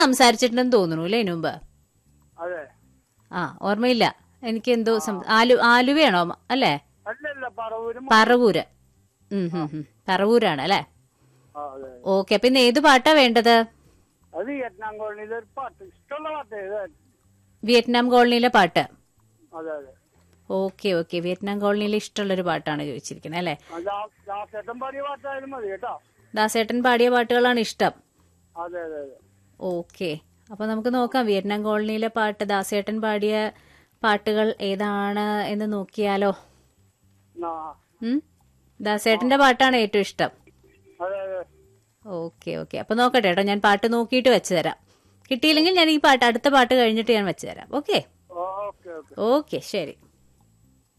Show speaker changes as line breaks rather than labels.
സംസാരിച്ചിട്ടുണ്ടെന്ന് തോന്നുന്നു അല്ലേ ഇതിനു മുമ്പ്
അതെ
ആ ഓർമ്മയില്ല എനിക്ക് എന്തോ സം- ആലു ആലുവയാണോ അല്ലേ
അല്ലല്ല പറവൂരും
പറവൂര് ഉം, ഉം, ഉം. പറവൂരാണ് അല്ലേ
ആ, അതെ
ഓക്കെ അപ്പൊ ഇന്ന് ഏത് പാട്ടാ വേണ്ടത്
അത് വിയറ്റ്നാം കോളനിയിലെ ഒരു പാട്ട് ഇഷ്ടമുള്ള പാട്ട് ഏതായാലും
വിയറ്റ്നാം കോളനിയിലെ പാട്ട്
അതെ അതെ
ഓക്കെ ഓക്കെ വിയറ്റ്നാം കോളനിയിലെ ഇഷ്ടമുള്ളൊരു പാട്ടാണ് ചോദിച്ചിരിക്കുന്നത് അല്ലേ
ആ, ദാ- ദാസേട്ടൻ പാടിയ പാട്ടായാലും മതി കേട്ടോ
ദാസേട്ടൻ പാടിയ പാട്ടുകളാണ് ഇഷ്ടം
അതെ അതെ അതെ
ഓക്കെ അപ്പൊ നമുക്ക് നോക്കാം വിയറ്റ്നാം കോളനിയിലെ പാട്ട് ദാസേട്ടൻ പാടിയ പാട്ടുകൾ ഏതാണ് എന്ന് നോക്കിയാലോ
ആ,
ഉം? ദാസേട്ടന്റെ പാട്ടാണ് ഏറ്റവും ഇഷ്ടം
അതെ അതെ
ഓക്കെ ഓക്കെ അപ്പൊ നോക്കട്ടെ കേട്ടോ ഞാൻ പാട്ട് നോക്കിയിട്ട് വെച്ച് തരാം കിട്ടിയില്ലെങ്കിൽ ഞാൻ ഈ പാട്ട് അടുത്ത പാട്ട് കഴിഞ്ഞിട്ട് ഞാൻ വെച്ച് തരാം ഓക്കെ
ഓക്കെ ഓക്കെ
ഓക്കെ ശരി